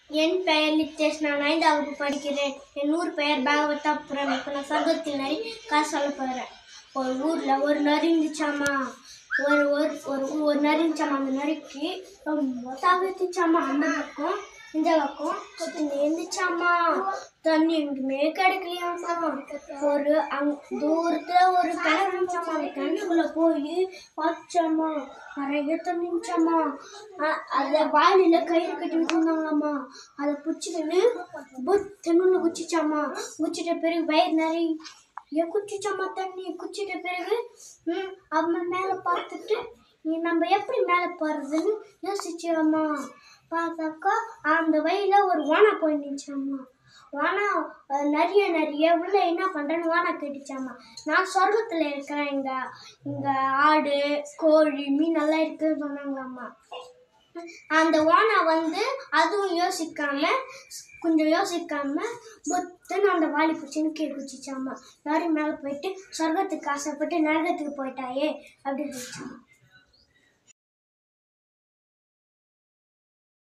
என் பெயர் நித்தேஷ் நான் ஐந்தாவது வகுப்பு படிக்கிறேன் என் ஊர் பெயர் பாகவதாபுரம் இப்போ நான் சங்கத்தில் நரி காசு சொல்ல போகிறேன் ஒரு ஊரில் ஒரு நரி இருந்துச்சாமா ஒரு ஒரு ஒரு ஒரு நரி இருந்துச்சாமா அந்த நரிக்கு ரொம்ப தவிர்த்துச்சாமா அந்த பக்கம் இந்த பக்கம் கொஞ்சம் இருந்துச்சாமா தண்ணி எங்குமே கிடைக்கலையாமா ஒரு அங் தூரத்தில் ஒரு கிணறு இருந்துச்சாமா அந்த கிணறுக்குள்ளே போய் பார்த்துச்சாமா நிறைய தண்ணி இருந்துச்சாமா அ- அதை வாளியில் கயிறு கட்டி வச்சுருந்தாங்களாம்மா அதை பிடிச்சிக்கின்னு தென்னுள்ள குச்சிச்சாமா குச்சிட்ட பிறகு வயிறு நிறைய குச்சிச்சாமா தண்ணி குச்சிட்ட பிறகு ம் அவன் மேலே பார்த்துட்டு நீ நம்ம எப்படி மேலே போகிறதுன்னு யோசிச்சாமா பார்த்தாக்கா அந்த வழியில ஒரு ஓனா போய் நின்றுச்சாமா வானா அஹ், நிறைய நிறைய உள்ள என்ன பண்ணுறேன்னு வானா கேட்டுச்சாமா நான் சொர்க்கத்தில் இருக்கிறேன் இங்கே இங்கே ஆடு கோழி மீன் எல்லாம் இருக்குன்னு சொன்னாங்களாம்மா அந்த ஓனா வந்து அதுவும் யோசிக்காம கொஞ்சம் யோசிக்காம புத்துன்னு அந்த வாலி பிடிச்சின்னு கீழே குச்சிச்சாமா நரி மேலே போயிட்டு சொர்க்கத்துக்கு ஆசைப்பட்டு நரகத்துக்கு போயிட்டாயே அப்படின்னு சொல்லிச்சாமா